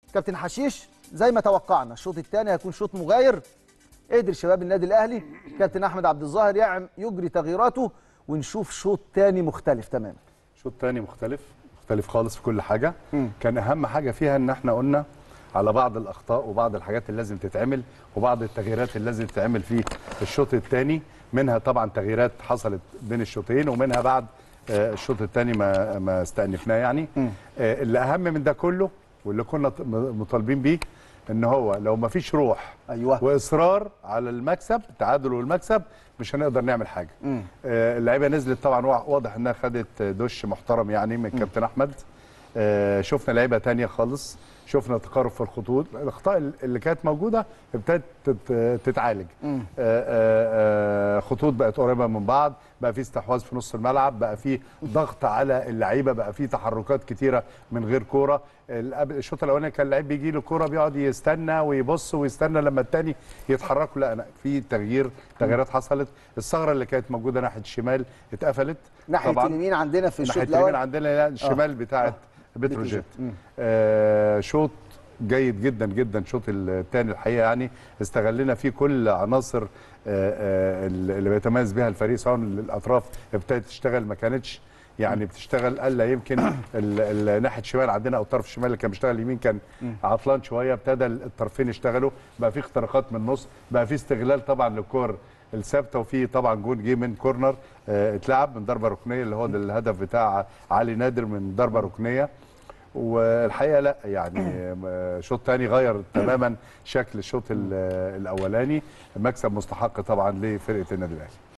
كابتن حشيش زي ما توقعنا الشوط الثاني هيكون شوط مغاير قدر شباب النادي الاهلي كابتن احمد عبد الظاهر يعم يجري تغييراته ونشوف شوط ثاني مختلف تماما شوط تاني مختلف مختلف خالص في كل حاجه مم. كان اهم حاجه فيها ان احنا قلنا على بعض الاخطاء وبعض الحاجات اللي لازم تتعمل وبعض التغييرات اللي لازم تتعمل في الشوط الثاني منها طبعا تغييرات حصلت بين الشوطين ومنها بعد آه، الشوط الثاني ما ما استأنفناه يعني مم. آه، اللي اهم من ده كله واللي كنا ط- م- مطالبين بيه ان هو لو ما فيش روح ايوه واصرار على المكسب التعادل والمكسب مش هنقدر نعمل حاجه مم. آه، اللعيبه نزلت طبعا وا- واضح انها خدت دش محترم يعني من كابتن احمد آه، شفنا لعيبه تانية خالص شفنا تقارب في الخطوط الاخطاء اللي كانت موجوده ابتدت تت- تتعالج مم. آه، آه، آه، خطوط بقت قريبه من بعض بقى في استحواذ في نص الملعب بقى في ضغط على اللعيبه بقى في تحركات كتيره من غير كوره الأب- الشوط الاولاني كان اللعيب بيجي له كوره بيقعد يستنى ويبص ويستنى لما الثاني يتحركوا لا أنا في تغيير تغييرات حصلت الثغره اللي كانت موجوده ناحيه الشمال اتقفلت ناحيه طبعاً. اليمين عندنا في الشوط ناحيه اليمين الاول عندنا لا، الشمال بتاعت بتروجيت بتروجيت. مم. آه شوط جيد جدا جدا الشوط الثاني الحقيقه يعني استغلنا فيه كل عناصر آه آه اللي بيتميز بها الفريق سواء الاطراف ابتدت تشتغل ما كانتش يعني بتشتغل الا يمكن ال- ال- ناحيه الشمال عندنا او الطرف الشمال اللي كان بيشتغل اليمين كان عطلان شويه ابتدى الطرفين يشتغلوا بقى في اختراقات من النص بقى في استغلال طبعا للكور الثابته وفي طبعا جون جه من كورنر آه، اتلعب من ضربه ركنيه اللي هو ده الهدف بتاع علي نادر من ضربه ركنيه والحقيقه لا يعني آه، شوط تاني غير تماما شكل الشوط ال- الاولاني مكسب مستحق طبعا لفرقه النادي الاهلي